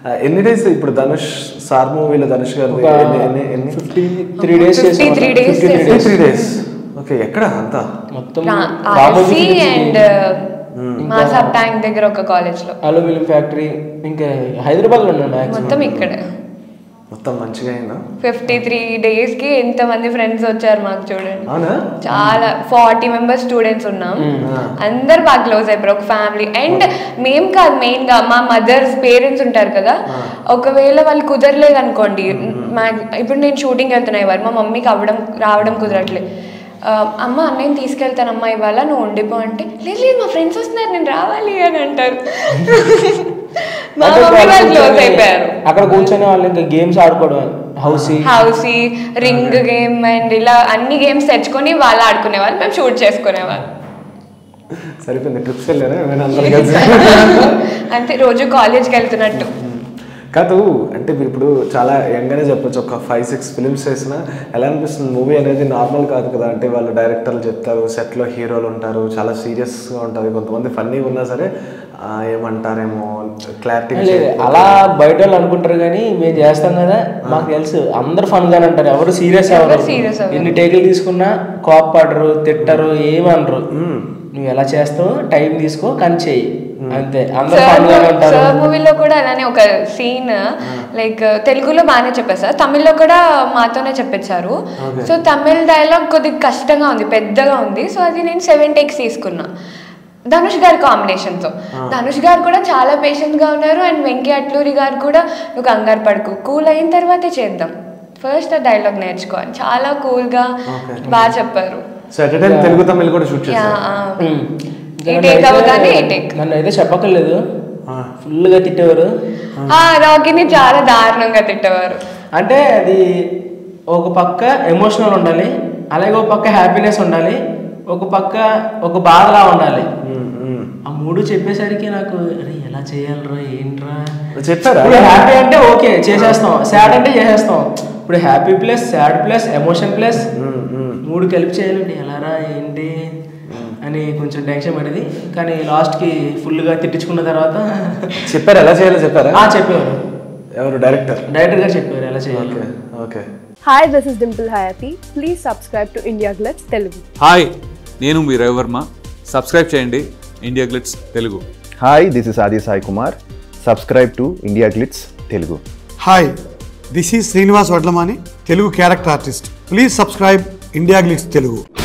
ఆ, ఎన్ని డేస్ ఇప్పుడు ధనుష్ సార్ మూవీలో ధనుష్ గారు ఒక ఎన్ని ఎన్ని ఎన్ని fifty three days 53 days fifty three days okay ఎక్కడ అంతా మొత్తం ఆర్సీ అండ్ మాసాబ్ ట్యాంక్ దగ్గర ఒక కాలేజ్ లో అల్యూమినియం ఫ్యాక్టరీ ఇంకా హైదరాబాద్లో ఉన్నాను మ్యాక్సిమం మొత్తం ఇక్కడ మొత్తం మంచిగా అయిందా ఫిఫ్టీ త్రీ డేస్ కి ఎంత మంది ఫ్రెండ్స్ వచ్చారు మాకు చూడండి అవునా చాలా ఫార్టీ మెంబర్స్ స్టూడెంట్స్ ఉన్నాం అందరు బాగా క్లోజ్ అయిపోయారు ఒక ఫ్యామిలీ అండ్ మేం కాదు మెయిన్ గా మా మదర్స్ పేరెంట్స్ ఉంటారు కదా ఒకవేళ వాళ్ళు కుదరలేదు అనుకోండి మా- ఇప్పుడు నేను షూటింగ్ వెళ్తున్నా ఇవాళ మా మమ్మీకి అవ్వడం రావడం కుదరట్లేదు ఆ, అమ్మ అన్నయ్యని తీసుకెళ్తానమ్మా ఇవాళ నువ్వు ఉండిపో అంటే లేదు లేదు మా ఫ్రెండ్స్ వస్తున్నారు నేను రావాలి అని అంటారు మా అంటే మమ్మీ వాళ్ళు వాళ్ళు క్లోజ్ కూర్చొని- అయిపోయారు అక్కడ కూర్చొని వాళ్ళు ఇంకా గేమ్స్ ఆడుకోవడం housie housie ring game and ఇలా అన్ని గేమ్స్ తెచ్చుకొని వాళ్ళు ఆడుకునేవాళ్ళు మేము షూట్ చేసుకునేవాళ్ళు సరిపోయింది ట్రిప్స్ వెళ్ళారా నేను అందరు కలిసి అంతే రోజు కాలేజ్కి వెళ్తున్నట్టు కాదు అంటే మీరు ఇప్పుడు చాలా యంగానే చెప్పొచ్చు ఒక ఫైవ్ సిక్స్ ఫిల్మ్స్ చేసినా ఎలా అనిపిస్తుంది మూవీ అనేది నార్మల్ కాదు కదా అంటే వాళ్ళు డైరెక్టర్లు చెప్తారు సెట్లో హీరోలు ఉంటారు చాలా సీరియస్గా ఉంటుంది కొంతమంది ఫన్నీగా ఉన్నా సరే ఆ, ఏమంటారేమో క్లారిటీ లేదు అలా బయట వాళ్ళు అనుకుంటారు కానీ మేము చేస్తాం కదా మాకు తెలుసు అందరు ఫన్ గానే అంటారు ఎవరు సీరియస్ ఎవరు ఎవరు serious అవ్వరు. ఎన్ని టేకులు తీసుకున్నా కోప్పడరు తిట్టరు ఏమనరు నువ్వు ఎలా చేస్తావు టైం తీసుకో కానీ చెయ్యి అంతే అందరు ఫన్ గానే ఉంటారు సార్ మూవీలో కూడా అలానే ఒక సీన్ లైక్ తెలుగులో బాగానే చెప్పేశారు తమిళ్లో కూడా మాతోనే చెప్పించారు సో తమిళ్ డైలాగ్ కొద్దిగా కష్టంగా ఉంది పెద్దగా ఉంది సో అది నేను సెవెన్ టేక్స్ తీసుకున్నా ధనుష్ గారి కాంబినేషన్తో ధనుష్ గారు కూడా చాలా పేషెంట్గా ఉన్నారు అండ్ వెంకీ అట్లూరి గారు కూడా నువ్వు కంగారు పడుకు కూల్ అయిన తర్వాతే చేద్దాం ఫస్ట్ ఆ డైలాగ్ నేర్చుకోవాలి చాలా కూల్గా బాగా చెప్పారు so at time Telugu Tamil కూడా షూట్ యా, చేశారు ఆ. ఉమ్. ఈ నన్ను take అయితే- అవ్వగానే ఈ take. నన్ను అయితే చెప్పక్కర్లేదు ఫుల్గా తిట్టేవారు ఆ రాకీని చాలా దారుణంగా తిట్టేవారు అంటే అది ఒక పక్క ఎమోషనల్ ఉండాలి అలాగే ఒక పక్క హ్యాపీనెస్ ఉండాలి ఒక పక్క ఒక బాధలా ఉండాలి ఆ మూడు చెప్పేసరికి నాకు అరే ఎలా చేయాలరా ఏంట్రా చెప్పారా ఇప్పుడు హ్యాపీ అంటే ఓకే చేసేస్తాం సాడ్ అంటే చేసేస్తాం ఇప్పుడు happy plus sad plus emotion plus మూడు కలిపి చేయాలండి ఎలారా ఏంటి అని కొంచెం టెన్షన్ పడేది కానీ లాస్ట్కి ఫుల్గా తిట్టించుకున్న తర్వాత చెప్పారు ఎలా చేయాలో చెప్పారా ఆ చెప్పేవారు ఎవరు డైరెక్టర్ డైరెక్టర్ గారు చెప్పారు ఎలా చేయాలి okay okay Hi, this is Dimple Hayati. Please subscribe to India Glitz Telugu. Hi నేను మీ రవివర్మ సబ్స్క్రైబ్ చేయండి India Glitz Telugu hi this is Adi Sai Kumar subscribe to India Glitz Telugu hi this is Srinivas Vadlamani Telugu character artist please subscribe India Glitz Telugu